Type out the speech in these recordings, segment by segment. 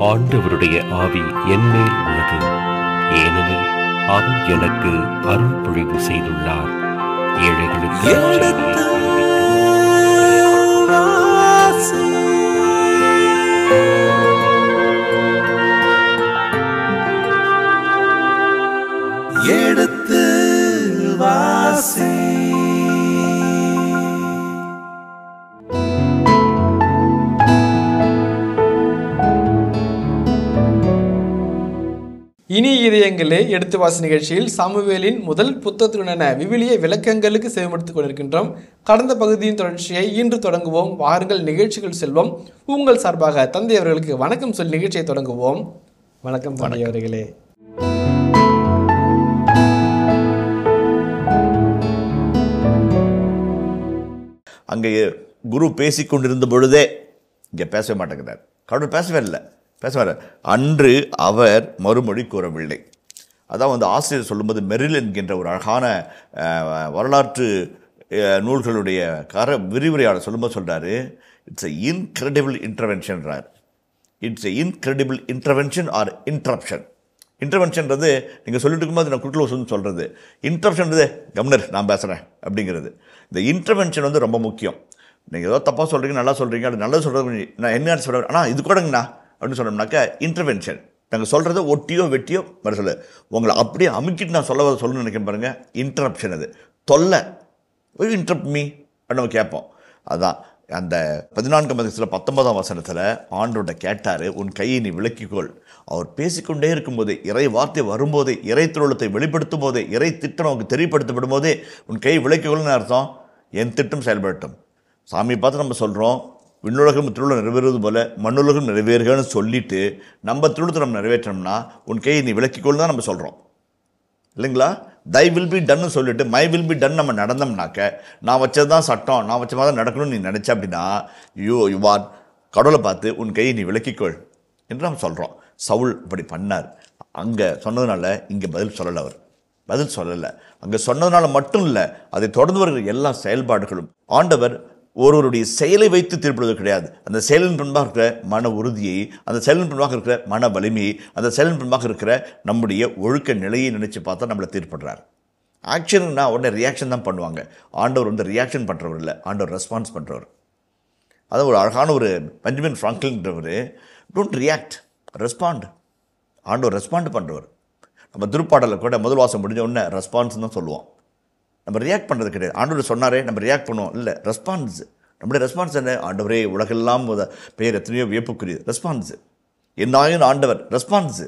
ஆண்டவருடைய ஆவி என்மேல் உள்ளது ஏனெனில் அவர் எனக்கு அருள் பொழிவு செய்துள்ளார் ஏழைகளுக்கு எடுத்து வாசி. எடுத்து வாசி இனி இதயங்களே எடுத்து வாசி நிகழ்ச்சியில் சாமுவேலின் முதல் புத்தகத்துடனான விவிலிய விளக்கங்களுக்கு செவிமடுத்துக் கொண்டிருக்கின்றோம் கடந்த பகுதியின் தொடர்ச்சியை இன்று தொடங்குவோம் வாருங்கள் நிகழ்ச்சிகள் செல்வோம் உங்கள் சார்பாக தந்தை அவர்களுக்கு வணக்கம் சொல்லி நிகழ்ச்சியை தொடங்குவோம் வணக்கம் தந்தை அவர்களே அங்கே குரு பேசிக் கொண்டிருந்த பொழுதே இங்கே பேசவே மாட்டேங்கிறார் கடவுள் பேசவே இல்லை பேசவே அன்று அவர் மறுமொழி கூறவில்லை அதான் வந்து ஆசிரியர் சொல்லும்போது மெரில் என்கின்ற ஒரு அழகான அஹ், வரலாற்று அஹ், நூல்களுடைய கர விரிவுரையாளர் சொல்லும்போது சொல்றாரு இட்ஸ் எ இன்கிரெடிபிள் இன்டர்வென்ஷன்றார் it's a incredible intervention or interruption இன்டர்வென்ஷன்றது நீங்கள் சொல்லிட்டு இருக்கும்போது நான் குட்ல சொல்லி சொல்கிறது இன்டர்ப்ஷன்றது கவர்னர் நான் பேசுகிறேன் அப்படிங்கிறது இந்த இன்டர்வென்ஷன் வந்து ரொம்ப முக்கியம் நீங்கள் ஏதோ தப்பாக சொல்கிறீங்க நல்லா சொல்கிறீங்க அது நல்லது சொல்கிறது நான் என்ன சொல்கிறேன் ஆனால் இது கூடங்கண்ணா அப்படின்னு சொன்னோம்னாக்கா இன்டர்வென்ஷன் நாங்கள் சொல்கிறத ஒட்டியோ வெட்டியோ வர சொல்ல உங்களை அப்படியே அமுக்கிட்டு நான் சொல்ல சொல்லணும்னு நினைக்கிறேன் பாருங்கள் இன்டரப்ஷன் அது தொல்லை இன்டரப்ட் மீ அப்படின்னு நம்ம கேட்போம் அதான் அந்த பதினான்காம் அதிகத்தில் பத்தொன்பதாம் வசனத்தில் ஆண்டோட கேட்டார் உன் கையை நீ விலக்கிக்கொள் அவர் பேசிக்கொண்டே இருக்கும்போதே இறை வார்த்தை வரும்போதே இறை திருளத்தை வெளிப்படுத்தும் போதே இறை திட்டம் அவனுக்கு தெரியப்படுத்தப்படும் போதே உன் கையை விலக்கிக்கொள்னு அர்த்தம் என் திட்டம் செயல்படட்டும் சாமியை பார்த்து நம்ம சொல்கிறோம் விண்ணுலகம் திருவிழா நிறைவேறுவது போல மண்ணுலகம் நிறைவேறுகன்னு சொல்லிட்டு நம்ம திருவிழத்தை நம்ம நிறைவேற்றோம்னா உன் கையை நீ விலக்கிக்கொள் தான் நம்ம சொல்கிறோம் இல்லைங்களா தை வில் பி டன்னு சொல்லிட்டு மை வில் பி டன் நம்ம நடந்தோம்னாக்க நான் வச்சது தான் சட்டம் நான் வச்ச மாதிரி தான் நடக்கணும்னு நீ நினச்ச அப்படின்னா யூ யூ ஆர் கடவுளை பார்த்து உன் கையை நீ விலக்கிக்கொள் என்று நம்ம சொல்கிறோம் சவுல் இப்படி பண்ணார் அங்கே சொன்னதுனால இங்கே பதில் சொல்லலை அவர் பதில் சொல்லலை அங்கே சொன்னதுனால மட்டும் இல்லை அதை தொடர்ந்து வருகிற எல்லா செயல்பாடுகளும் ஆண்டவர் ஒருவருடைய செயலை வைத்து தீர்ப்படுவது கிடையாது அந்த செயலின் பின்பாக இருக்கிற மன உறுதியை அந்த செயலின் பின்பாக இருக்கிற மன வலிமையை அந்த செயலின் பின்பாக இருக்கிற நம்முடைய ஒழுக்க நிலையை நினைச்சு பார்த்தா நம்மளை தீர்ப்படுறார் ஆக்ஷன்னா உடனே ரியாக்ஷன் தான் பண்ணுவாங்க ஆண்டவர் வந்து ரியாக்ஷன் பண்ணுறவர் இல்லை ஆண்டவர் ரெஸ்பான்ஸ் பண்ணுறவர் அது ஒரு அழகான ஒரு பெஞ்சமின் ஃப்ராங்க்லின்றவர் டோன்ட் ரியாக்ட் ரெஸ்பாண்ட் ஆண்டவர் ரெஸ்பாண்ட் பண்ணுறவர் நம்ம திருப்பாடலில் கூட முதல் வாசம் முடிஞ்ச உடனே ரெஸ்பான்ஸ் தான் சொல்லுவோம் நம்ம ரியாக்ட் பண்ணுறது கிடையாது ஆண்டவர் சொன்னாரே நம்ம ரியாக்ட் பண்ணுவோம் இல்லை ரெஸ்பான்ஸ் நம்முடைய ரெஸ்பான்ஸ் என்ன ஆண்டவரே உலகெல்லாம் முத பெயர் எத்தனையோ வியப்புக்குரியது ரெஸ்பான்ஸு என்னாயும் ஆண்டவர் ரெஸ்பான்ஸு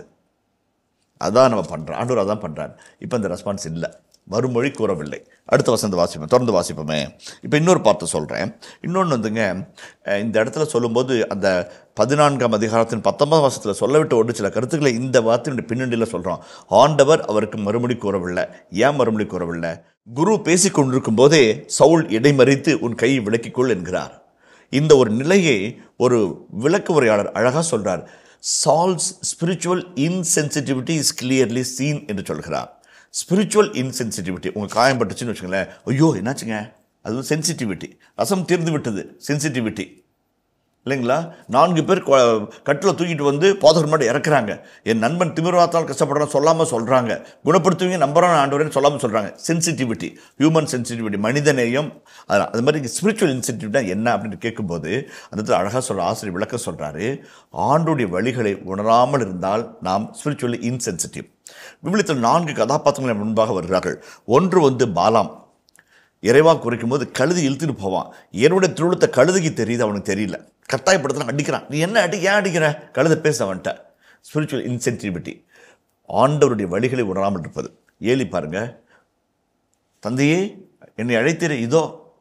அதான் நம்ம பண்ணுறோம் ஆண்டவர் அதான் பண்ணுறார் இப்போ அந்த ரெஸ்பான்ஸ் இல்லை மறுமொழி கூறவில்லை அடுத்த வசந்த வாசிப்போம் தொடர்ந்து வாசிப்போமே இப்போ இன்னொரு பார்த்து சொல்கிறேன் இன்னொன்று வந்துங்க அஹ் இந்த இடத்துல சொல்லும்போது அந்த பதினான்காம் அதிகாரத்தின் பத்தொன்பதாம் வருஷத்தில் சொல்ல விட்ட ஒரு சில கருத்துக்களை இந்த வார்த்தையினுடைய பின்னணியில் சொல்கிறோம் ஆண்டவர் அவருக்கு மறுமொழி கூறவில்லை ஏன் மறுமொழி கூறவில்லை குரு பேசிக் கொண்டிருக்கும் போதே சவுல் இடைமறித்து உன் கையை விலக்கிக்கொள் என்கிறார் இந்த ஒரு நிலையை ஒரு விளக்க உரையாளர் அழகாக சொல்றார் Charles spiritual insensitivity is clearly seen என்று சொல்கிறார் ஸ்பிரிச்சுவல் இன்சென்சிட்டிவிட்டி உங்கள் காயம் பட்டுச்சுன்னு வச்சுங்களேன் ஐயோ என்னாச்சுங்க அது வந்து சென்சிட்டிவிட்டி ரசம் தீர்ந்து விட்டது சென்சிட்டிவிட்டி இல்லைங்களா நான்கு பேர் கட்டில் தூக்கிட்டு வந்து போதகர் முன்னாடி இறக்குறாங்க என் நண்பன் திமிர்வாத்தால் கஷ்டப்படுறான் சொல்லாமல் சொல்கிறாங்க குணப்படுத்துவீங்க நம்புறான் ஆண்டவரேன்னு சொல்லாமல் சொல்கிறாங்க சென்சிட்டிவிட்டி ஹியூமன் சென்சிட்டிவிட்டி மனிதநேயம் அதான் அது மாதிரி ஸ்பிரிச்சுவல் இன்சென்டிவிட்டா என்ன அப்படின்னு கேட்கும்போது அந்த இடத்துல அழகாக சொல்கிற ஆசிரியர் விளக்கம் சொல்கிறாரு ஆண்டுடைய வழிகளை உணராமல் இருந்தால் நாம் ஸ்பிரிச்சுவலி இன்சென்சிட்டிவ் விவிலியத்தில் நான்கு கதாபாத்திரங்கள் முன்பாக வருகிறார்கள் ஒன்று வந்து பாலாம் இறைவா குறைக்கும் போது கழுதி இழுத்துட்டு போவான் என்னுடைய திருவிழத்தை கழுதைக்கு தெரியுது அவனுக்கு தெரியல கட்டாயப்படுத்தலாம் அடிக்கிறான் நீ என்ன அடி ஏன் அடிக்கிற கழுதை பேச அவன்கிட்ட ஸ்பிரிச்சுவல் இன்சென்சிட்டிவிட்டி ஆண்டவருடைய வழிகளை உணராமல் இருப்பது ஏலி பாருங்க தந்தையே என்னை அழைத்தீரே இதோ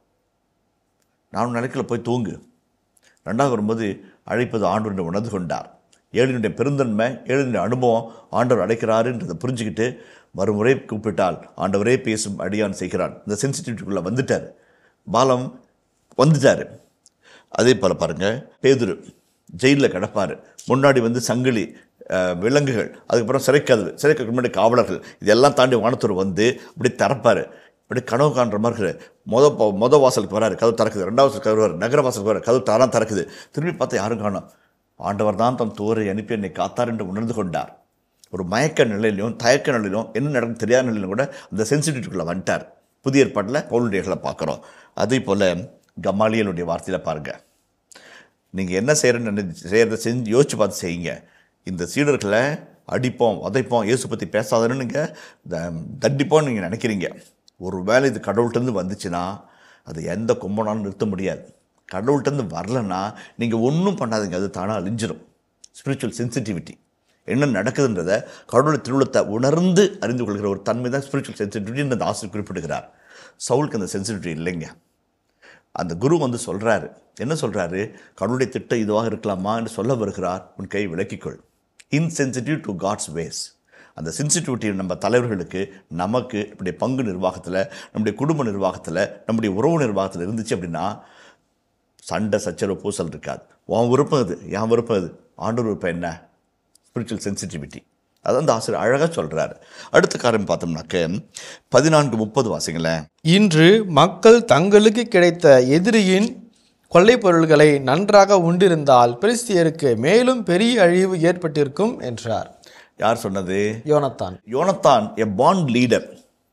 நான் நிலைக்கில் போய் தூங்கு ரெண்டாவது வரும்போது அழைப்பது ஆண்டவருடைய உணர்ந்து கொண்டார் ஏழினுடைய பெருந்தன்மை ஏழினுடைய அனுபவம் ஆண்டவர் அழைக்கிறாருன்றதை புரிஞ்சுக்கிட்டு மறுமுறை கூப்பிட்டால் ஆண்டவரே பேசும் அடியான் செய்கிறான் இந்த சென்சிட்டிவிட்டிக்குள்ளே வந்துட்டார் பாலம் வந்துட்டார் அதே போல் பாருங்கள் பேதுரு ஜெயிலில் கிடப்பார் முன்னாடி வந்து சங்கிலி அஹ், விலங்குகள் அதுக்கப்புறம் சிறைக்கதவு சிறைக்கு முன்னாடி காவலர்கள் இதெல்லாம் தாண்டி வானத்தூர் வந்து அப்படி திறப்பார் இப்படி கனவு காண்ற மாதிரி இருக்குது மொத ப- மொத வாசலுக்கு வராரு கதவு திறக்குது ரெண்டாவது வாசலுக்கு வருவார் நகர வாசலுக்கு வராரு கதவு தானா திறக்குது திரும்பி பார்த்தா யாரும் காணோம் ஆண்டவர் தான் தம் தூரை அனுப்பி என்னை காத்தார் என்று உணர்ந்து கொண்டார் ஒரு மயக்க நிலையிலும் தயக்க நிலையிலும் என்ன நடக்கும் தெரியாத நிலையிலும் கூட அந்த சென்சிட்டிவிட்டிக்குள்ளே வந்துட்டார் புதிய ஏற்பாட்டில் பவுலுடையகளை பார்க்குறோம் அதே போல் கமாலியலுடைய வார்த்தையில் பாருங்கள் நீங்கள் என்ன செய்கிறன்னு நினைச்சு செய்கிறத செஞ்சு யோசிச்சு பார்த்து செய்யுங்க இந்த சீடர்களை அடிப்போம் உதைப்போம் இயேசு பற்றி பேசாதன்னு நீங்கள் தண்டிப்போம்னு நீங்கள் நினைக்கிறீங்க ஒரு வேளை இது கடவுள்கிட்டருந்து வந்துச்சுன்னா அது எந்த கும்பனாலும் நிறுத்த முடியாது கடவுள்கிட்டருந்து வரலன்னா நீங்கள் ஒன்றும் பண்ணாதீங்க அது தானாக அழிஞ்சிரும் ஸ்பிரிச்சுவல் சென்சிட்டிவிட்டி என்ன நடக்குதுன்றதை கடவுளை திருவுளத்தை உணர்ந்து அறிந்து கொள்கிற ஒரு தன்மை தான் ஸ்பிரிச்சுவல் சென்சிட்டிவிட்டி அந்த ஆசிரியர் குறிப்பிடுகிறார் சவுலுக்கு அந்த சென்சிட்டிவிட்டி இல்லைங்க அந்த குரு வந்து சொல்கிறாரு என்ன சொல்கிறாரு கடவுளுடைய திட்டம் இதுவாக இருக்கலாமா என்று சொல்ல வருகிறார் உன் கை விலக்கிக்கொள் இன்சென்சிட்டிவ் டு காட்ஸ் வேஸ் அந்த சென்சிட்டிவிட்டி நம்ம தலைவர்களுக்கு நமக்கு இப்படி பங்கு நிர்வாகத்தில் நம்முடைய குடும்ப நிர்வாகத்தில் நம்முடைய உறவு நிர்வாகத்தில் இருந்துச்சு அப்படின்னா சண்டை சச்சரவு பூசல் இருக்காது உன் விருப்பம் இது என் விருப்பம் இது ஆண்டவர் விருப்பம் என்ன ஸ்பிரிச்சுவல் சென்சிட்டிவிட்டி அதை அந்த ஆசிரியர் அழகாக சொல்கிறாரு அடுத்த காரியம் பார்த்தோம்னாக்க பதினான்கு முப்பது வாசிங்களேன் இன்று மக்கள் தங்களுக்கு கிடைத்த எதிரியின் கொள்ளைப் பொருள்களை நன்றாக உண்டிருந்தால் பெலிஸ்தியருக்கு மேலும் பெரிய அழிவு ஏற்பட்டிருக்கும் என்றார் யார் சொன்னது யோனத்தான் யோனத்தான் எ பாண்ட் லீடர்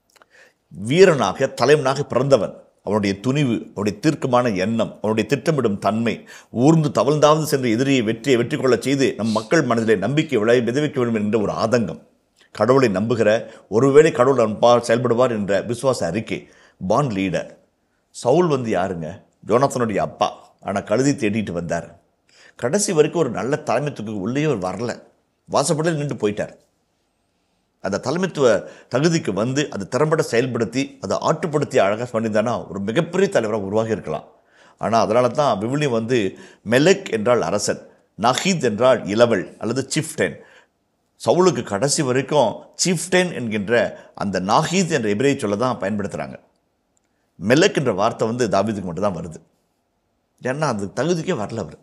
வீரனாக தலைவனாக பிறந்தவன் அவனுடைய துணிவு அவனுடைய தீர்க்கமான எண்ணம் அவனுடைய திட்டமிடும் தன்மை ஊர்ந்து தவழ்ந்தாவது சென்று எதிரியை வெற்றியை வெற்றி கொள்ளச் செய்து நம் மக்கள் மனதிலே நம்பிக்கை விளை விதைவிக்க வேண்டும் என்ற ஒரு ஆதங்கம் கடவுளை நம்புகிற ஒருவேளை கடவுள் அன்பால் செயல்படுவார் என்ற விசுவாச அறிக்கை பாண்ட் லீடர் சவுல் வந்து யாருங்க ஜோனத்தனுடைய அப்பா ஆனால் கழுதி தேடிட்டு வந்தார் கடைசி வரைக்கும் ஒரு நல்ல தலைமைத்துக்கு உள்ளே அவர் வரல வாசப்படியில் நின்று போயிட்டார் அந்த தலைமைத்துவ தகுதிக்கு வந்து அதை திறம்பட செயல்படுத்தி அதை ஆட்டுப்படுத்தி அழகாக பண்ணியிருந்தானா ஒரு மிகப்பெரிய தலைவராக உருவாகி இருக்கலாம் ஆனால் அதனால தான் விவிலியம் வந்து மெலக் என்றால் அரசன் நஹீத் என்றால் இளவல் அல்லது சிஃப்டென் சவுலுக்கு கடைசி வரைக்கும் சிஃப்டென் என்கின்ற அந்த நாஹீத் என்ற எபிரேய சொல்ல தான் பயன்படுத்துகிறாங்க மெலக் என்ற வார்த்தை வந்து தாவீதுக்கு மட்டும் தான் வருது ஏன்னா அது தகுதிக்கே வரல அவர்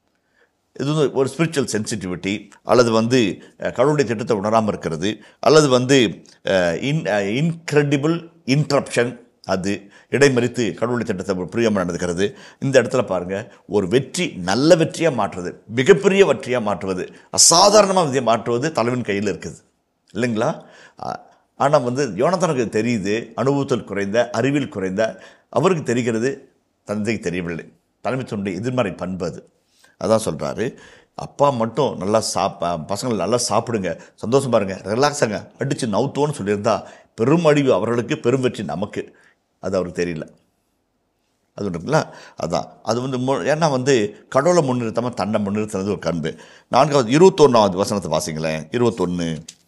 இது வந்து ஒரு ஸ்பிரிச்சுவல் சென்சிட்டிவிட்டி அல்லது வந்து அஹ், கடவுளுடைய திட்டத்தை உணராமல் இருக்கிறது அல்லது வந்து இன் இன்க்ரெடிபிள் இன்ட்ரப்ஷன் அது இடைமறித்து கடவுளுடைய திட்டத்தை புரியாமல் நடந்துக்கிறது இந்த இடத்துல பாருங்கள் ஒரு வெற்றி நல்ல வெற்றியாக மாற்றுறது மிகப்பெரிய வெற்றியாக மாற்றுவது அசாதாரணமாக இதை மாற்றுவது தலைவன் கையில் இருக்குது இல்லைங்களா ஆனால் வந்து யோனத்தனுக்கு தெரியுது அனுபவத்தில் குறைந்த அறிவில் குறைந்த அவருக்கு தெரிகிறது தந்தைக்கு தெரியவில்லை தலைமைத்துவனுடைய எதிர்மறை பண்பு அது அதான் சொல்கிறாரு அப்பா மட்டும் நல்லா சாப் பசங்கள் நல்லா சாப்பிடுங்க சந்தோஷமா இருங்க ரிலாக்ஸாங்க அடித்து நவுத்தோன்னு சொல்லியிருந்தா பெரும் அழிவு அவர்களுக்கு பெரும் வெற்றி நமக்கு அது அவருக்கு தெரியல அது ஒன்று இருக்குல்ல அதான் அது வந்து மு- ஏன்னா வந்து கடவுளை முன்னிறுத்தாமல் தன்னை முன்னிறுத்துறது ஒரு கண்பு நான்காவது இருபத்தொன்னாவது வசனத்தை வாசிங்களேன் இருபத்தொன்று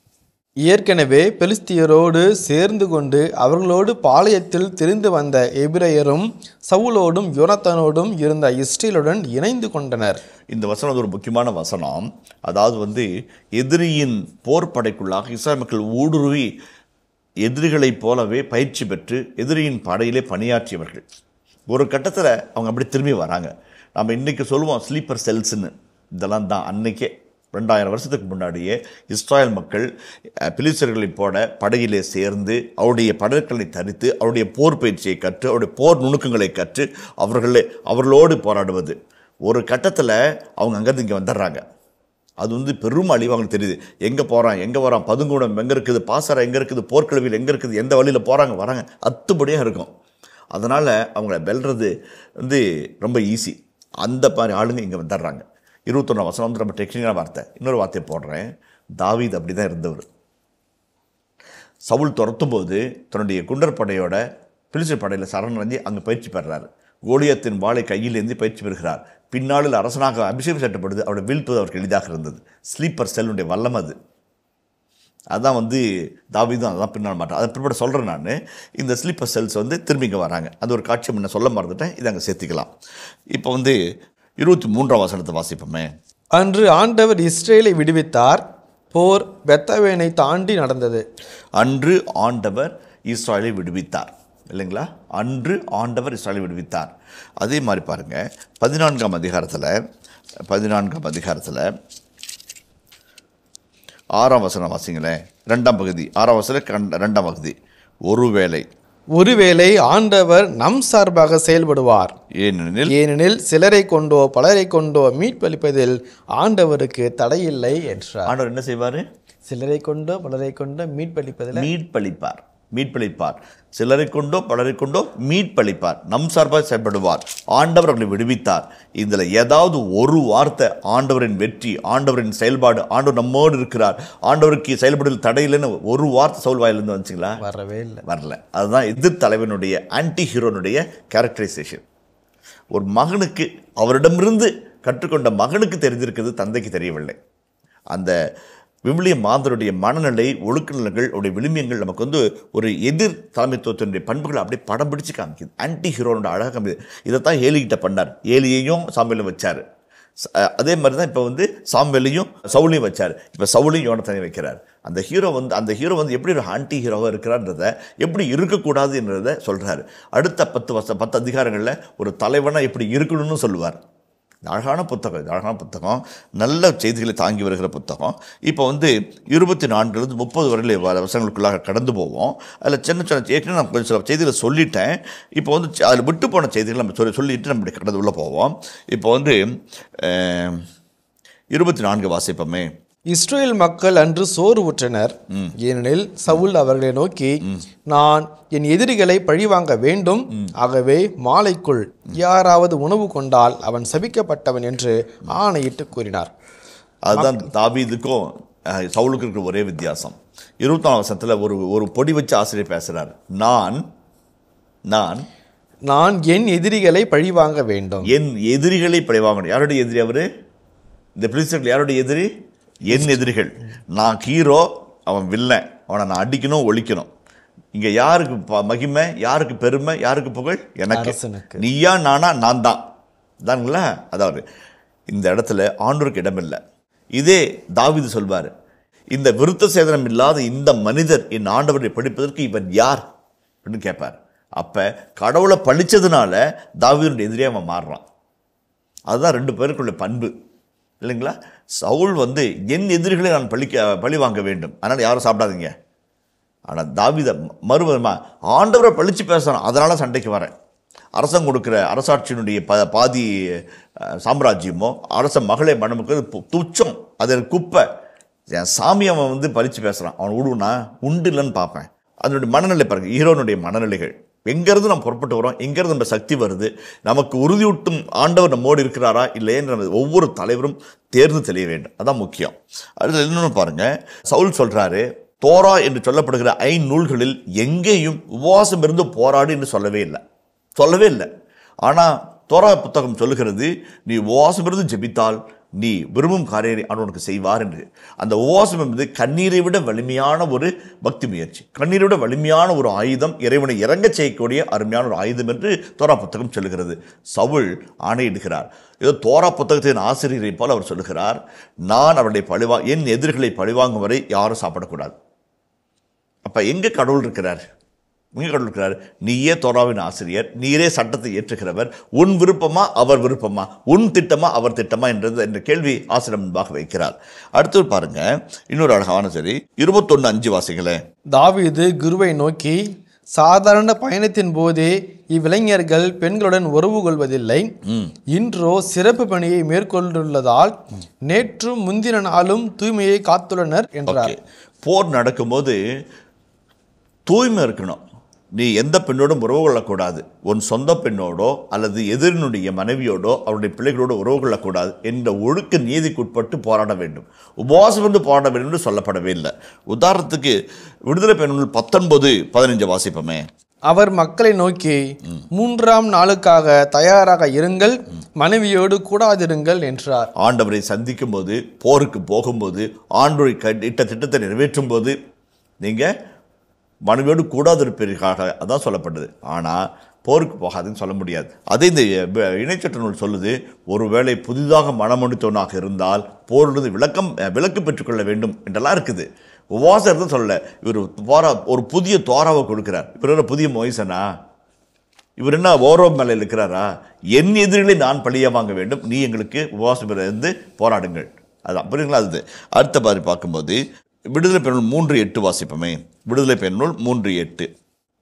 ஏற்கனவே பெலிஸ்தியரோடு சேர்ந்து கொண்டு அவர்களோடு பாளையத்தில் திரிந்து வந்த எபிரேயரும் சவுலோடும் யோனத்தானோடும் இருந்த இஸ்ரேலுடன் இணைந்து கொண்டனர் இந்த வசனம் ஒரு முக்கியமான வசனம் அதாவது வந்து எதிரியின் போர் படைக்குள்ளாக இஸ்ராயல் மக்கள் ஊடுருவி எதிரிகளைப் போலவே பயிற்சி பெற்று எதிரியின் படையிலே பணியாற்றியவர்கள் ஒரு கட்டத்தில் அவங்க அப்படி திரும்பி வராங்க நம்ம இன்றைக்கி சொல்லுவோம் ஸ்லீப்பர் செல்ஸ்னு இதெல்லாம் தான் அன்னைக்கே ரெண்டாயிரம் வருஷத்துக்கு முன்னாடியே இஸ்ராயல் மக்கள் அஹ், பிலிஸ்தர்களைப் போல படையிலே சேர்ந்து அவருடைய படற்களை தரித்து அவருடைய போர் பயிற்சியை கற்று அவருடைய போர் நுணுக்கங்களை கற்று அவர்களே அவர்களோடு போராடுவது ஒரு கட்டத்தில் அவங்க அங்கேருந்து இங்கே வந்துடுறாங்க அது வந்து பெரும் அழிவு அவங்களுக்கு தெரியுது எங்கே போகிறான் எங்கே வரான் பதுங்கூடம் எங்கே இருக்குது பாசறை எங்கே இருக்குது போர்க்கழுவியில் எங்கே இருக்குது எந்த வழியில் போகிறாங்க வராங்க அத்துப்படியாக இருக்கும் அதனால் அவங்கள வெல்றது வந்து ரொம்ப ஈஸி அந்த மாதிரி ஆளுங்க இங்கே வந்துடுறாங்க இருபத்தொன்னாம் வசனம் வந்து ரொம்ப டெக்னிக்கான வார்த்தை இன்னொரு வார்த்தையை போடுறேன் தாவீது அப்படி தான் இருந்தவர் சவுல் துரத்தும் போது தன்னுடைய குண்டர் படையோட பிலிஸ்தர் படையில் சரணடைஞ்சு அங்கே பயிற்சி பெறுறாரு கோலியத்தின் வாளை கையில் ஏந்தி பயிற்சி பெறுகிறார் பின்னாளில் அரசனாக அபிஷேகம் சட்டப்படுது அவருடைய வீழ்த்துவது அவருக்கு எளிதாக இருந்தது ஸ்லீப்பர் செல்லுடைய வல்லம் அது அதான் வந்து தாவீதும் அதான் பின்னால் மாட்டேன் அதை பிற்பாடு சொல்கிறேன் நான் இந்த ஸ்லீப்பர் செல்ஸ் வந்து திரும்பி இங்கே வராங்க அது ஒரு காட்சி முன்ன சொல்ல மறந்துட்டேன் இதை அங்கே சேர்த்திக்கலாம் இப்போ வந்து இருபத்தி மூன்றாம் வசனத்தை வாசிப்போமே அன்று ஆண்டவர் இஸ்ரேலை விடுவித்தார் போர் பெத்தவேனை தாண்டி நடந்தது அன்று ஆண்டவர் இஸ்ராயலை விடுவித்தார் இல்லைங்களா அன்று ஆண்டவர் இஸ்ராயலை விடுவித்தார் அதே மாதிரி பாருங்க பதினான்காம் அதிகாரத்தில் பதினான்காம் அதிகாரத்தில் ஆறாம் வசனம் வாசிங்களேன் ரெண்டாம் பகுதி ஆறாம் வசனம் கண் ரெண்டாம் பகுதி ஒருவேளை ஒருவேளை ஆண்டவர் நம் சார்பாக செயல்படுவார் ஏனெனில் ஏனெனில் சிலரை கொண்டோ பலரை கொண்டோ மீட்பளிப்பதில் ஆண்டவருக்கு தடையில்லை என்றார் ஆண்டவர் என்ன செய்வாரு சிலரை கொண்டோ பலரை கொண்டோ மீட்பளிப்பதில் மீட்பளிப்பார் மீட்பளிப்பார் சிலரை கொண்டோ பலரை கொண்டோ மீட்பளிப்பார் நம் சார்பாக செயல்படுவார் ஆண்டவர் அவர்களை விடுவித்தார் இதில் ஏதாவது ஒரு வார்த்தை ஆண்டவரின் வெற்றி ஆண்டவரின் செயல்பாடு ஆண்டவர் நம்மோடு இருக்கிறார் ஆண்டவருக்கு செயல்படுதல் தடையில்லைன்னு ஒரு வார்த்தை சவுல் வாயிலிருந்து வந்துச்சுங்களா வரவே இல்லை வரல அதுதான் எதிர் தலைவனுடைய ஆன்டி ஹீரோனுடைய கேரக்டரைசேஷன் ஒரு மகனுக்கு அவரிடமிருந்து கற்றுக்கொண்ட மகனுக்கு தெரிந்திருக்கிறது தந்தைக்கு தெரியவில்லை அந்த விவிலிய மாந்தருடைய மனநிலை ஒழுக்கநலங்கள் உடைய விளிம்பியங்கள் நமக்கு வந்து ஒரு எதிர் தலைமைத்துவத்தினுடைய பண்புகளை அப்படியே படம் பிடிச்சு காமிக்குது ஆன்டி ஹீரோனோட அழகாக காமிக்குது இதைத்தான் ஏலிகிட்ட பண்ணார் ஏலியையும் சாம்பியலும் வச்சார் அதே மாதிரி தான் இப்போ வந்து சாம்பலையும் சவுலையும் வச்சார் இப்போ சவுலையும் யோனத்தனையும் வைக்கிறார் அந்த ஹீரோ வந்து அந்த ஹீரோ வந்து எப்படி ஒரு ஆன்டி ஹீரோவாக இருக்கிறான்றத எப்படி இருக்கக்கூடாது என்றதை சொல்கிறாரு அடுத்த பத்து வருஷம் பத்து அதிகாரங்களில் ஒரு தலைவனாக எப்படி இருக்கணும்னு சொல்லுவார் இது அழகான புத்தகம் இது அழகான புத்தகம் நல்ல செய்திகளை தாங்கி வருகிற புத்தகம் இப்போ வந்து இருபத்தி நான்குலேருந்து முப்பது வரையில வ- வருஷங்களுக்குள்ளாக கடந்து போவோம் அதில் சின்ன சின்ன ஏற்கனவே நான் கொஞ்சம் சில செய்திகளை சொல்லிட்டேன் இப்போ வந்து சி- அதில் விட்டு போன செய்திகளை நம்ம சொல்லி சொல்லிட்டு நம்ம இப்படி கடந்து உள்ளே போவோம் இப்போ வந்து அஹ், இருபத்தி நான்கு வாசிப்போமே இஸ்ரேல் மக்கள் அன்று சோறு உற்றனர் ஏனெனில் சவுல் அவர்களை நோக்கி நான் என் எதிரிகளை பழிவாங்க வேண்டும் ஆகவே மாலைக்குள் யாராவது உணவு கொண்டால் அவன் சபிக்கப்பட்டவன் என்று ஆணையிட்டு கூறினார் அதுதான் தாவீதுக்கும் அஹ், சவுலுக்கும் இருக்கிற ஒரே வித்தியாசம் இருபத்தி நாலு வருஷத்தில் ஒரு ஒரு பொடி வச்சு ஆசிரியர் பேசுகிறார் நான் நான் நான் என் எதிரிகளை பழிவாங்க வேண்டும் என் எதிரிகளை பழிவாங்கணும் யாருடைய எதிரி அவரு இந்த பிரின்சிபல் யாருடைய எதிரி என் எதிரிகள் நான் ஹீரோ அவன் வில்லன் அவனை நான் அடிக்கணும் ஒழிக்கணும் இங்க யாருக்கு ப- மகிமை யாருக்கு பெருமை யாருக்கு புகழ் எனக்கு அரசனுக்கு. நீயா நானா நான் தான் தானுங்களா அதாவது இந்த இடத்துல ஆண்டோருக்கு இடமில்லை இதே தாவீது சொல்வார் இந்த விருத்த சேதனம் இல்லாத இந்த மனிதர் என் ஆண்டவரை படிப்பதற்கு இவன் யார் அப்படின்னு கேட்பார் அப்ப கடவுளை பழிச்சதுனால தாவீதுடைய எதிரியா அவன் மாறுறான் அதுதான் ரெண்டு பேருக்குள்ள பண்பு இல்லைங்களா சவுல் வந்து என் எதிரிகளை நான் பழிக்க பழி வாங்க வேண்டும் அதனால் யாரும் சாப்பிடாதீங்க ஆனால் தாவித மறுபடியுமா ஆண்டவரை பழிச்சு பேசுகிறான் அதனால சண்டைக்கு வரேன் அரசன் கொடுக்குற அரசாட்சியினுடைய ப பாதி அஹ், சாம்ராஜ்யமோ அரச மகளை மணமுக்கு துச்சம் அது எனக்கு குப்பை என் சாமி அவன் வந்து பழிச்சு பேசுகிறான் அவன் விடுவனா உண்டு இல்லைன்னு பார்ப்பேன் அதனுடைய மனநிலை பாருங்க ஹீரோனுடைய மனநிலைகள் எங்கேருந்து நம்ம புறப்பட்டு வரோம் எங்கேருந்து நம்ம சக்தி வருது நமக்கு உறுதியூட்டும் ஆண்டவர் நம்மோடு இருக்கிறாரா இல்லையென்ற ஒவ்வொரு தலைவரும் தேர்ந்து தெளிய வேண்டும் அதான் முக்கியம் அடுத்து இன்னொன்று பாருங்க சவுல் சொல்றாரு தோரா என்று சொல்லப்படுகிற ஐநூல்களில் எங்கேயும் உபவாசம் இருந்து போராடு என்று சொல்லவே இல்லை சொல்லவே இல்லை ஆனால் தோரா புத்தகம் சொல்லுகிறது நீ உபவாசம் இருந்து ஜெபித்தால் நீ விரும்பும் காரியத்தை அவன் உனக்கு செய்வார் என்று அந்த உபவாசம் என்பது கண்ணீரை விட வலிமையான ஒரு பக்தி முயற்சி கண்ணீரை விட வலிமையான ஒரு ஆயுதம் இறைவனை இறங்கச் செய்யக்கூடிய அருமையான ஒரு ஆயுதம் என்று தோரா புத்தகம் சொல்லுகிறது சவுல் ஆணையிடுகிறார் ஏதோ தோரா புத்தகத்தின் ஆசிரியரை போல் அவர் சொல்லுகிறார் நான் அவருடைய பழிவா என் எதிரிகளை பழிவாங்கும் வரை யாரும் சாப்பிடக்கூடாது அப்ப எங்க கடவுள் இருக்கிறார் எங்க கடவுள் இருக்கிறார் நீயே தோராவின் ஆசிரியர் நீரே சட்டத்தை ஏற்றுகிறவர் உன் விருப்பமா அவர் விருப்பமா உன் திட்டமா அவர் திட்டமா என்றது என்ற கேள்வி ஆசிரியர் முன்பாக வைக்கிறார் அடுத்து பாருங்க இன்னொரு அழகான சரி இருபத்தொன்னு அஞ்சு வாசிங்களேன் தாவீது குருவை நோக்கி சாதாரண பயணத்தின் போதே இவ்விளைஞர்கள் பெண்களுடன் உறவு கொள்வதில்லை இன்றோ சிறப்பு பணியை மேற்கொண்டுள்ளதால் நேற்றும் முந்தின நாளும் தூய்மையை காத்துள்ளனர் என்றார் ஓகே போர் நடக்கும்போது தூய்மை இருக்கணும் நீ எந்த பெண்ணோடும் உறவு கொள்ளக்கூடாது உன் சொந்த பெண்ணோடோ அல்லது எதிரினுடைய மனைவியோடோ அவருடைய பிள்ளைகளோடு உறவு கொள்ளக்கூடாது என்ற ஒழுக்க நீதிக்குட்பட்டு போராட வேண்டும் உபவாசம் வந்து போராட வேண்டும் என்று சொல்லப்படவே இல்லை உதாரணத்துக்கு விடுதலை பெண்கள் பத்தொன்பது பதினஞ்சு வாசிப்போமே அவர் மக்களை நோக்கி மூன்றாம் நாளுக்காக தயாராக இருங்கள் மனைவியோடு கூடாதிருங்கள் என்றார் ஆண்டவரை சந்திக்கும் போது போருக்கு போகும்போது ஆண்டோரை இட்ட திட்டத்தை நிறைவேற்றும் போது நீங்கள் மனைவியோடு கூடாதிருப்பீர்களாக அதான் சொல்லப்பட்டது ஆனால் போருக்கு போகாதுன்னு சொல்ல முடியாது அதே இந்த வ- இணைச்சட்ட நூல் சொல்லுது ஒருவேளை புதிதாக மனமுடித்தவனாக இருந்தால் போரிலிருந்து விளக்கம் அஹ், விலக்கு பெற்றுக்கொள்ள வேண்டும் என்றெல்லாம் இருக்குது உபவாசம் இருந்து சொல்லல இவர் தோரா ஒரு புதிய தோராவை கொடுக்கிறார் இவர் என்ன புதிய மொய்சனா இவர் என்ன ஓரோ மேலே இருக்கிறாரா என் எதிரிகளை நான் பழிய வாங்க வேண்டும் நீ எங்களுக்கு உபவாசம் இருந்து போராடுங்கள் அதான் புரியுங்களா அது அடுத்த மாதிரி பார்க்கும்போது விடுதலை பெண்கள் மூன்று எட்டு வாசிப்போமே விடுதலை பெண்கள் மூன்று எட்டு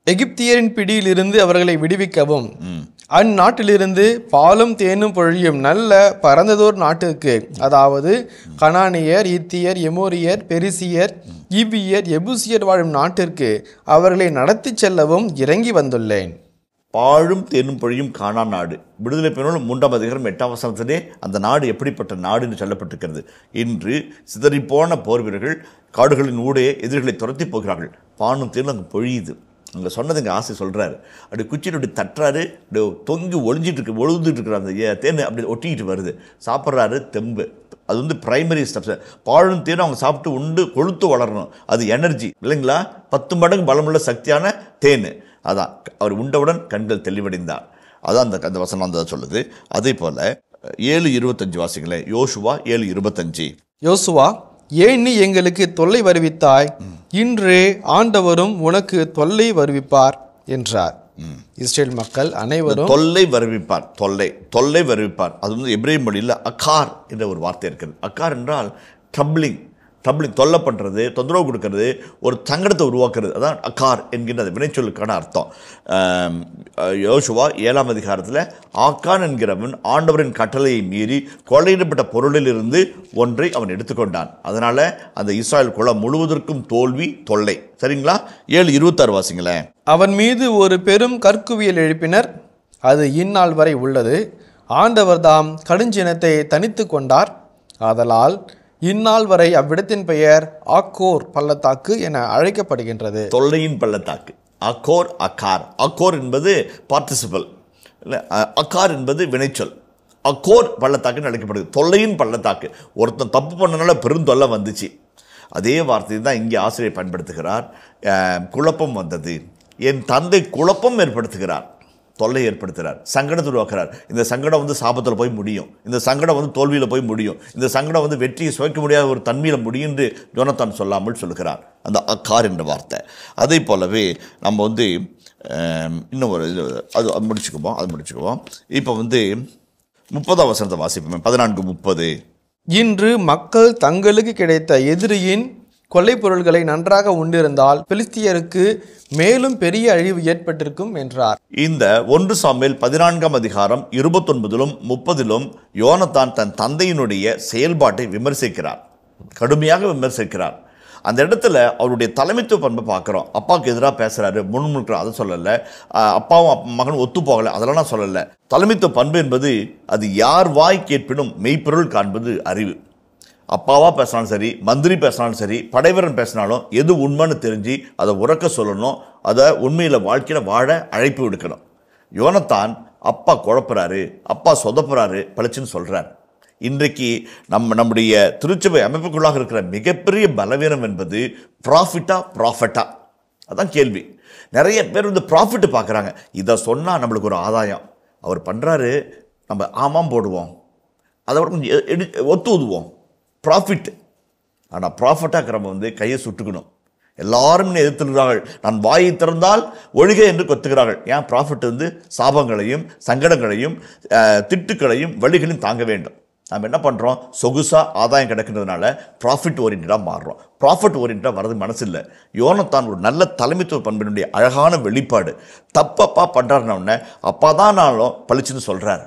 எகிப்தியரின் பிடியிலிருந்து அவர்களை விடுவிக்கவும் அந்நாட்டிலிருந்து பாலும் தேனும் பொழியும் நல்ல பரந்ததோர் நாட்டிற்கு அதாவது கனானியர் இத்தியர் எமோரியர் பெரிசியர் ஈபியர் எபூசியர் வாழும் நாட்டிற்கு அவர்களை நடத்திச் செல்லவும் இறங்கி வந்துள்ளேன் பாழும் தேனும் பொழியும் காணா நாடு விடுதலை பெண்ணும் மூன்றாம் அதிகாரம் எட்டாம் வசனத்திலே அந்த நாடு எப்படிப்பட்ட நாடு என்று சொல்லப்பட்டிருக்கிறது இன்று சிதறிப்போன போர் வீரர்கள் காடுகளின் ஊடே எதிரிகளை துரத்தி போகிறார்கள் பானும் தேனும் அங்கே பொழியுது அங்கே சொன்னது இங்கே ஆசை சொல்கிறாரு அப்படி குச்சியில் அப்படி தட்டுறாரு அப்படி தொங்கி ஒளிஞ்சிட்டு இருக்கு ஒழுதுட்டு இருக்கிற அந்த ஏ- தேன் அப்படி ஒட்டிக்கிட்டு வருது சாப்பிட்றாரு தெம்பு அது வந்து பிரைமரி ஸ்டெப்ஸ் பாழும் தேனும் அவங்க சாப்பிட்டு உண்டு கொழுத்து வளரணும் அது எனர்ஜி இல்லைங்களா பத்து மடங்கு பலமுள்ள சக்தியான தேன் அதான் அவர் உண்டவுடன் கண்கள் தெளிவடைந்தார் அதான் அந்த அந்த வசனம் அந்த சொல்லுது அதே போல் ஏழு இருபத்தஞ்சு வாசிங்களேன் யோசுவா ஏழு இருபத்தஞ்சு யோசுவா ஏன் நீ எங்களுக்கு தொல்லை வருவித்தாய் இன்று ஆண்டவரும் உனக்கு தொல்லை வருவிப்பார் என்றார் இஸ்ரேல் மக்கள் அனைவரும் தொல்லை வருவிப்பார் தொல்லை தொல்லை வருவிப்பார் அது வந்து எப்ரே மொழியில் அக்கார் என்ற ஒரு வார்த்தை இருக்கிறது அக்கார் என்றால் ட்ரபிளிங் ட்ரபிளிங் தொல்லை பண்ணுறது தொந்தரவு கொடுக்கறது ஒரு சங்கடத்தை உருவாக்குறது அதான் அக்கார் என்கின்ற அந்த வினைச்சொல்லுக்கான அர்த்தம் ஆம், யோசுவா ஏழாம் அதிகாரத்தில் ஆக்கான் என்கிறவன் ஆண்டவரின் கட்டளையை மீறி கொள்ளையிடப்பட்ட பொருளிலிருந்து ஒன்றை அவன் எடுத்துக்கொண்டான் அதனால் அந்த இஸ்ராயல் குலம் முழுவதற்கும் தோல்வி தொல்லை சரிங்களா ஏழு இருபத்தாறு வாசிங்களேன் அவன் மீது ஒரு பெரும் கற்குவியல் எழுப்பினர் அது இந்நாள் வரை உள்ளது ஆண்டவர்தாம் கடுஞ்சினத்தை தனித்து கொண்டார் ஆதலால் இந்நாள் வரை அவ்விடத்தின் பெயர் ஆக்கோர் பள்ளத்தாக்கு என அழைக்கப்படுகின்றது தொல்லையின் பள்ளத்தாக்கு அக்கோர் அக்கார் அக்கோர் என்பது பார்ட்டிசிபல் இல்லை அ- அக்கார் என்பது வினைச்சொல் அக்கோர் பள்ளத்தாக்குன்னு அழைக்கப்படுது தொல்லையின் பள்ளத்தாக்கு ஒருத்தன் தப்பு பண்ணனால பெருந்தொல்லை வந்துச்சு அதே வார்த்தையை தான் இங்கே ஆசிரியர் பயன்படுத்துகிறார் அஹ், குழப்பம் வந்தது என் தந்தை குழப்பம் ஏற்படுத்துகிறார் தொல்லை ஏற்படுத்துகிறார் சங்கடத்தை உருவாக்குறார் இந்த சங்கடம் வந்து சாபத்தில் போய் முடியும் இந்த சங்கடம் வந்து தோல்வியில் போய் முடியும் இந்த சங்கடம் வந்து வெற்றியை சுவைக்க முடியாத ஒரு தன்மையில் முடியும் என்று ஜோனத்தான் சொல்லாமல் சொல்கிறார் அந்த அக்கார் என்ற வார்த்தை அதே போலவே நம்ம வந்து ஆம், இன்னும் ஒரு இது அது அது முடிச்சுக்குவோம் அது முடிச்சுக்குவோம் இப்போ வந்து முப்பதாம் வசனத்தை வாசிப்போம் பதினான்கு முப்பது இன்று மக்கள் தங்களுக்கு கிடைத்த எதிரியின் கொள்ளைப் பொருள்களை நன்றாக உண்டிருந்தால் பெலிஸ்தியருக்கு மேலும் பெரிய அழிவு ஏற்பட்டிருக்கும் என்றார் இந்த ஒன்று சாமுவேல் பதினான்காம் அதிகாரம் இருபத்தொன்பதிலும் முப்பதிலும் யோனத்தான் தன் தந்தையினுடைய செயல்பாட்டை விமர்சிக்கிறார் கடுமையாக விமர்சிக்கிறார் அந்த இடத்துல அவருடைய தலைமைத்துவ பண்பை பார்க்குறோம் அப்பாவுக்கு எதிராக பேசுகிறாரு முன்முழுக்கிறார் அதை சொல்லலை ஆஹ் அப்பாவும் அப்ப- மகனும் ஒத்து போகலை அதெல்லாம் நான் சொல்லலை தலைமைத்துவ பண்பு என்பது அது யார் வாய் கேட்பினும் மெய்ப்பொருள் காண்பது அறிவு அப்பாவா பேசினாலும் சரி மந்திரி பேசினாலும் சரி படைவரன் பேசினாலும் எது உண்மைன்னு தெரிஞ்சு அதை உறக்க சொல்லணும் அதை உண்மையில் வாழ்க்கையில் வாழ அழைப்பு விடுக்கணும் யோனத்தான் அப்பா குழப்புறாரு அப்பா சொதப்புறாரு பளிச்சுன்னு சொல்கிறார் இன்றைக்கு நம்ம நம்முடைய திருச்சபை அமைப்புக்குள்ளாக இருக்கிற மிகப்பெரிய பலவீனம் என்பது ப்ராஃபிட்டா ப்ராஃபிட்டா அதான் கேள்வி நிறைய பேர் வந்து ப்ராஃபிட் பார்க்குறாங்க இதை சொன்னால் நம்மளுக்கு ஒரு ஆதாயம் அவர் பண்ணுறாரு நம்ம ஆமாம் போடுவோம் அதை விட கொஞ்சம் எ- எடு ஒத்து ஊதுவோம் ப்ராஃபிட் ஆனால் ப்ராஃபிட்டாக இருக்கிறவங்க வந்து கையை சுட்டுக்கணும் எல்லாரும் என்னை எதிர்த்துகிறார்கள் நான் வாயை திறந்தால் ஒழுக என்று கொத்துகிறார்கள் ஏன் ப்ராஃபிட் வந்து சாபங்களையும் சங்கடங்களையும் அஹ், திட்டுக்களையும் வழிகளையும் தாங்க வேண்டும் நாம் என்ன பண்ணுறோம் சொகுசாக ஆதாயம் கிடைக்கிறதுனால ப்ராஃபிட் ஓரியன்டாக மாறுறோம் ப்ராஃபிட் ஓரியன்டாக வரது மனசு இல்லை யோனத்தான் ஒரு நல்ல தலைமைத்துவ பண்பினுடைய அழகான வெளிப்பாடு தப்பப்பா பண்ணுறாருன அப்பா தான் நானும் பளிச்சுன்னு சொல்கிறார்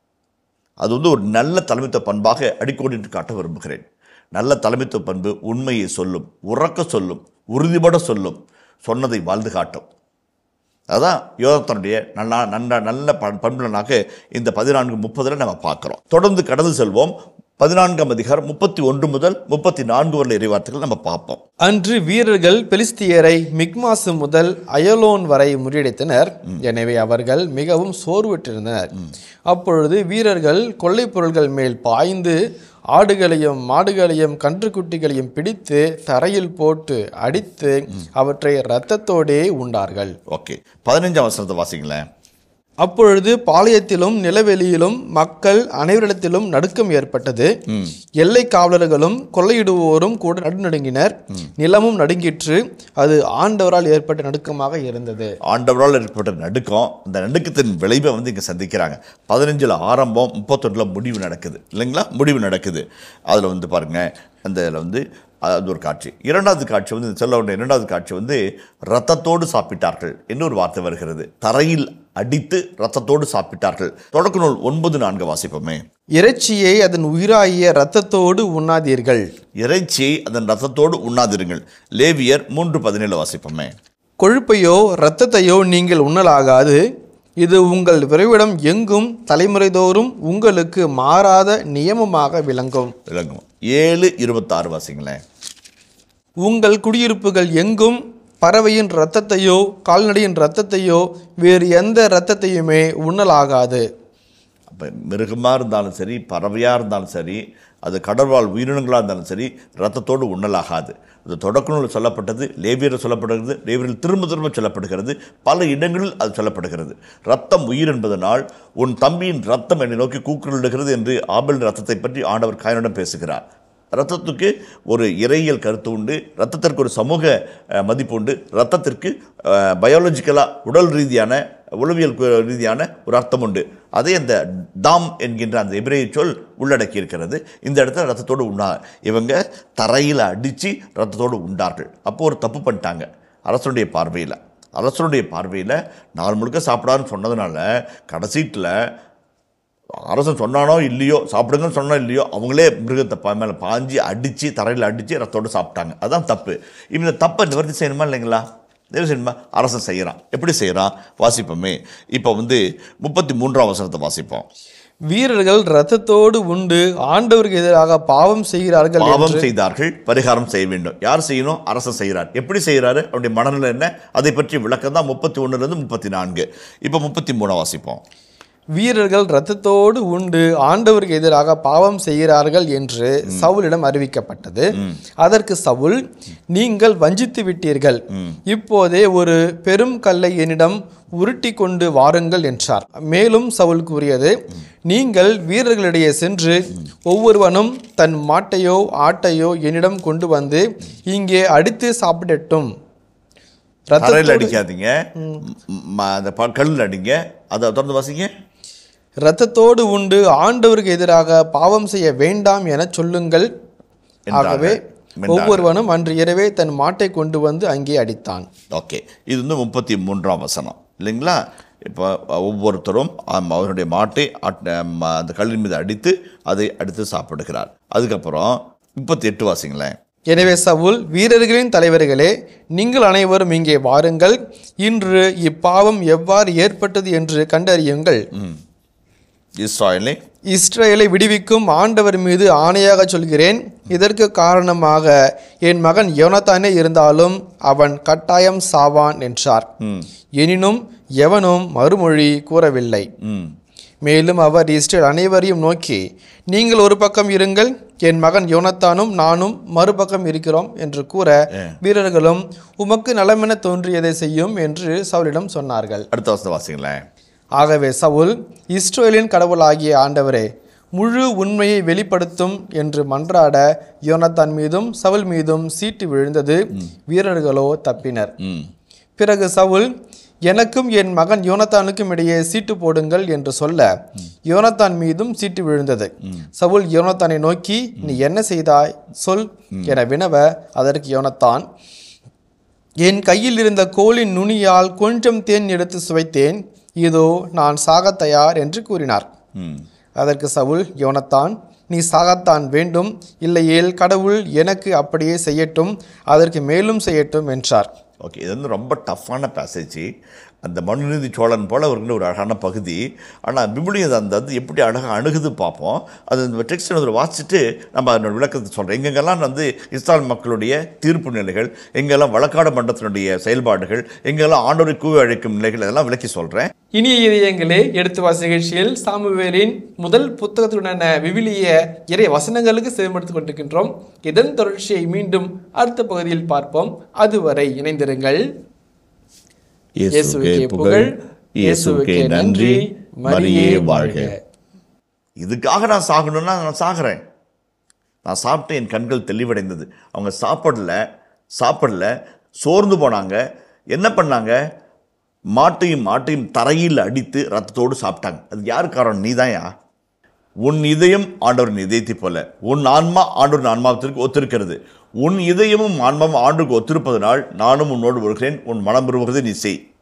அது வந்து ஒரு நல்ல தலைமைத்துவ பண்பாக அடிக்கோடிட்டு காட்ட விரும்புகிறேன் நல்ல தலைமைத்துவ பண்பு உண்மையை சொல்லும் உறக்க சொல்லும் உறுதிபட சொல்லும் சொன்னதை வாழ்ந்து காட்டும் அதான் யோகத்தனுடைய நல்லா நல்ல நல்ல பண் பண்புலனாக இந்த பதினான்கு முப்பதில் நம்ம பார்க்குறோம் தொடர்ந்து கடந்து செல்வோம் பதினான்காம் அதிகாரம் முப்பத்தி ஒன்று முதல் முப்பத்தி நான்கு வரல இறைவார்த்தைகள் நம்ம பார்ப்போம் அன்று வீரர்கள் பெலிஸ்தியரை மிக்மாசு முதல் அயலோன் வரை முறியடித்தனர் எனவே அவர்கள் மிகவும் சோர்வுற்றிருந்தனர் அப்பொழுது வீரர்கள் கொள்ளைப் பொருள்கள் மேல் பாய்ந்து ஆடுகளையும் மாடுகளையும் கன்றுக்குட்டிகளையும் பிடித்து தரையில் போட்டு அடித்து அவற்றை இரத்தத்தோடே உண்டார்கள் ஓகே பதினஞ்சாம் வசனத்தை வாசிங்களேன் அப்பொழுது பாளையத்திலும் நிலவெளியிலும் மக்கள் அனைவரிடத்திலும் நடுக்கம் ஏற்பட்டது எல்லை காவலர்களும் கொள்ளையிடுவோரும் கூட நடுநடுங்கினர் நிலமும் நடுங்கிற்று அது ஆண்டவரால் ஏற்பட்ட நடுக்கமாக இருந்தது ஆண்டவரால் ஏற்பட்ட நடுக்கம் அந்த நடுக்கத்தின் விளைவை வந்து இங்கே சந்திக்கிறாங்க பதினஞ்சில் ஆரம்பம் முப்பத்தொன்றில் முடிவு நடக்குது இல்லைங்களா முடிவு நடக்குது அதில் வந்து பாருங்க அந்த இதில் வந்து அது ஒரு காட்சி இரண்டாவது காட்சி வந்து இந்த சொல்ல வேண்டிய இரண்டாவது காட்சி வந்து ரத்தத்தோடு சாப்பிட்டார்கள் என்று ஒரு வார்த்தை வருகிறது தரையில் அடித்து ரத்தத்தோடு சாப்பிட்டார்கள் தொடக்க நூல் ஒன்பது நான்கு வாசிப்போமே இறைச்சியை அதன் உயிராகிய இரத்தத்தோடு உண்ணாதீர்கள் இறைச்சியை அதன் ரத்தத்தோடு உண்ணாதிருங்கள் லேவியர் மூன்று பதினேழு வாசிப்போமே கொழுப்பையோ இரத்தத்தையோ நீங்கள் உண்ணலாகாது இது உங்கள் விரைவிடம் எங்கும் தலைமுறைதோறும் உங்களுக்கு மாறாத நியமமாக விளங்கும் விளங்கும் ஏழு இருபத்தாறு வாசிங்களேன் உங்கள் குடியிருப்புகள் எங்கும் பறவையின் இரத்தத்தையோ கால்நடையின் இரத்தத்தையோ வேறு எந்த இரத்தத்தையுமே உண்ணலாகாது அப்போ மிருகமாக இருந்தாலும் சரி பறவையாக இருந்தாலும் சரி அது கடல்வாழ் உயிரினங்களாக இருந்தாலும் சரி ரத்தத்தோடு உண்ணலாகாது அது தொடக்க நூலில் சொல்லப்பட்டது லேவியரில் சொல்லப்படுகிறது லேவியரில் திரும்ப திரும்ப சொல்லப்படுகிறது பல இடங்களில் அது சொல்லப்படுகிறது ரத்தம் உயிர் என்பதனால் உன் தம்பியின் ரத்தம் என்னை நோக்கி கூக்குரலிடுகிறது என்று ஆபேலின் ரத்தத்தை பற்றி ஆண்டவர் காயனிடம் பேசுகிறார் ரத்தத்துக்கு ஒரு இறையியல் கருத்து உண்டு ரத்தத்திற்கு ஒரு சமூக அஹ், மதிப்பு உண்டு ரத்தத்திற்கு பயாலஜிக்கலாக உடல் ரீதியான உளவியல் கு- ரீதியான ஒரு அர்த்தம் உண்டு அதே அந்த தாம் என்கின்ற அந்த எபிரேய சொல் உள்ளடக்கி இருக்கிறது இந்த இடத்துல ரத்தத்தோடு உண்டா இவங்க தரையில் அடித்து ரத்தத்தோடு உண்டார்கள் அப்போ ஒரு தப்பு பண்ணிட்டாங்க அரசனுடைய பார்வையில் அரசனுடைய பார்வையில் நாள் முழுக்க சாப்பிடான்னு சொன்னதுனால கடைசீட்டில் அரசன் சொன்னானோ இல்லையோ சாப்பிடுங்கன்னு சொன்னோ இல்லையோ அவங்களே மிருகத்தை பா மேலே பாஞ்சு அடித்து தரையில் அடித்து ரத்தோடு சாப்பிட்டாங்க அதான் தப்பு இந்த தப்பை நிவர்த்தி செய்யணுமா இல்லைங்களா நிவர்த்தி செய்யணுமா அரசன் செய்கிறான் எப்படி செய்கிறான் வாசிப்போமே இப்போ வந்து முப்பத்தி மூன்றாம் வசனத்தை வாசிப்போம் வீரர்கள் இரத்தத்தோடு உண்டு ஆண்டவருக்கு எதிராக பாவம் செய்கிறார்கள் பாவம் என்று செய்தார்கள் பரிகாரம் செய்ய வேண்டும் யார் செய்யணும் அரசன் செய்கிறார் எப்படி செய்கிறாரு அவருடைய மனநிலை என்ன அதை பற்றி விளக்கம் தான் முப்பத்தி ஒன்றுலேருந்து முப்பத்தி நான்கு இப்போ முப்பத்தி மூணு வாசிப்போம் வீரர்கள் இரத்தத்தோடு உண்டு ஆண்டவருக்கு எதிராக பாவம் செய்கிறார்கள் என்று சவுலிடம் அறிவிக்கப்பட்டது அதற்கு சவுல் நீங்கள் வஞ்சித்து விட்டீர்கள் இப்போதே ஒரு பெரும் கல்லை என்னிடம் உருட்டி கொண்டு வாருங்கள் என்றார் மேலும் சவுல் கூறியது நீங்கள் வீரர்களிடையே சென்று ஒவ்வொருவனும் தன் மாட்டையோ ஆட்டையோ என்னிடம் கொண்டு வந்து இங்கே அடித்து சாப்பிடட்டும் தரையில் இரத்தத்தோடு அடிக்காதீங்க ம- அந்த ப- கல்லில் அடிங்க அதை தொடர்ந்து வாசிங்க இரத்தத்தோடு உண்டு ஆண்டவருக்கு எதிராக பாவம் செய்ய வேண்டாம் என சொல்லுங்கள் ஆகவே என்றார்கள். ஒவ்வொருவனும் அன்று இரவே தன் மாட்டை கொண்டு வந்து அங்கே அடித்தான் ஓகே இது வந்து முப்பத்தி மூன்றாம் வசனம் இல்லைங்களா இப்போ ஒவ்வொருத்தரும் ஆம், அவருடைய மாட்டை அட்- ம- அந்த கல்லின் மீது அடித்து அதை அடித்து சாப்பிடுகிறார் அதுக்கப்புறம் முப்பத்தி எட்டு வாசிங்களேன் எனவே சவுல் வீரர்களின் தலைவர்களே நீங்கள் அனைவரும் இங்கே வாருங்கள் இன்று இப்பாவம் எவ்வாறு ஏற்பட்டது என்று கண்டறியுங்கள் இஸ்ராயலே இஸ்ரேலை விடுவிக்கும் ஆண்டவர் மீது ஆணையாக சொல்கிறேன் இதற்கு காரணமாக என் மகன் யோனத்தானே இருந்தாலும் அவன் கட்டாயம் சாவான் என்றார் எனினும் எவனும் மறுமொழி கூறவில்லை ம் மேலும் அவர் இஸ்ரேல் அனைவரையும் நோக்கி நீங்கள் ஒரு பக்கம் இருங்கள் என் மகன் யோனத்தானும் நானும் மறுபக்கம் இருக்கிறோம் என்று கூற வீரர்களும் உமக்கு நலமென தோன்றியதை செய்யும் என்று சவுலிடம் சொன்னார்கள் அடுத்த வசனம் வாசிங்களேன் ஆகவே சவுல் இஸ்ரேலின் கடவுளாகிய ஆண்டவரே முழு உண்மையை வெளிப்படுத்தும் என்று மன்றாட யோனத்தான் மீதும் சவுல் மீதும் சீட்டு விழுந்தது வீரர்களோ தப்பினர் ம் பிறகு சவுல் எனக்கும் என் மகன் யோனத்தானுக்கும் இடையே சீட்டு போடுங்கள் என்று சொல்ல யோனத்தான் மீதும் சீட்டு விழுந்தது சவுல் யோனத்தானை நோக்கி நீ என்ன செய்தாய் சொல் என வினவ அதற்கு யோனத்தான் என் கையில் இருந்த கோலின் நுனியால் கொஞ்சம் தேன் எடுத்து சுவைத்தேன் இதோ நான் சாகத் தயார் என்று கூறினார் ம் அதற்கு சவுல் யோனத்தான் நீ சாகத்தான் வேண்டும் இல்லையேல் கடவுள் எனக்கு அப்படியே செய்யட்டும் அதற்கு மேலும் செய்யட்டும் என்றார் ஓகே இது வந்து ரொம்ப டஃப்பான பேசேஜ் அந்த மனுநீதி சோழன் போல் அவருக்கு ஒரு அழகான பகுதி ஆனால் பிபிலியம் அந்த அது எப்படி அழகாக அணுகுது பார்ப்போம் அது இந்த டெக்ஸ்ட் வந்து வாசிச்சுட்டு நம்ம அதனோட விளக்கத்தை சொல்கிறோம் எங்கெங்கெல்லாம் வந்து இஸ்லாமிய மக்களுடைய தீர்ப்பு நிலைகள் எங்கெல்லாம் வழக்காடு மன்றத்தினுடைய செயல்பாடுகள் எங்கெல்லாம் ஆண்டோரை கூவி அழைக்கும் நிலைகள் இதெல்லாம் விளக்கி சொல்கிறேன் இனிய இதயங்களே எடுத்து வாசி நிகழ்ச்சியில் சாமுவேலின் முதல் புத்தகத்துடனான விவிலிய இறை வசனங்களுக்கு சேமடுத்துக் கொண்டிருக்கின்றோம் இதன் தொடர்ச்சியை மீண்டும் அடுத்த பகுதியில் பார்ப்போம் அதுவரை இணைந்திருங்கள் இயேசுவுக்கே புகழ் இயேசுவுக்கே நன்றி மரியே வாழ்க இதுக்காக நான் சாகணும்னா நான் சாகிறேன் நான் சாப்பிட்டு என் கண்கள் தெளிவடைந்தது அவங்க சாப்பிடல சாப்பிடல சோர்ந்து போனாங்க என்ன பண்ணாங்க மாட்டையும் மாட்டையும் தரையில் அடித்து ரத்தத்தோடு சாப்பிட்டாங்க அது யார் காரணம் நீதான்யா உன் இதயம் ஆண்டவரின் இதயத்தைப் போல உன் ஆன்மா ஆண்டவரின் ஆன்மாவத்திற்கு ஒத்திருக்கிறது உன் இதயமும் ஆன்மாவும் ஆண்டுக்கு ஒத்திருப்பதனால் நானும் உன்னோடு வருகிறேன் உன் மனம் விரும்புவதை நீ செய்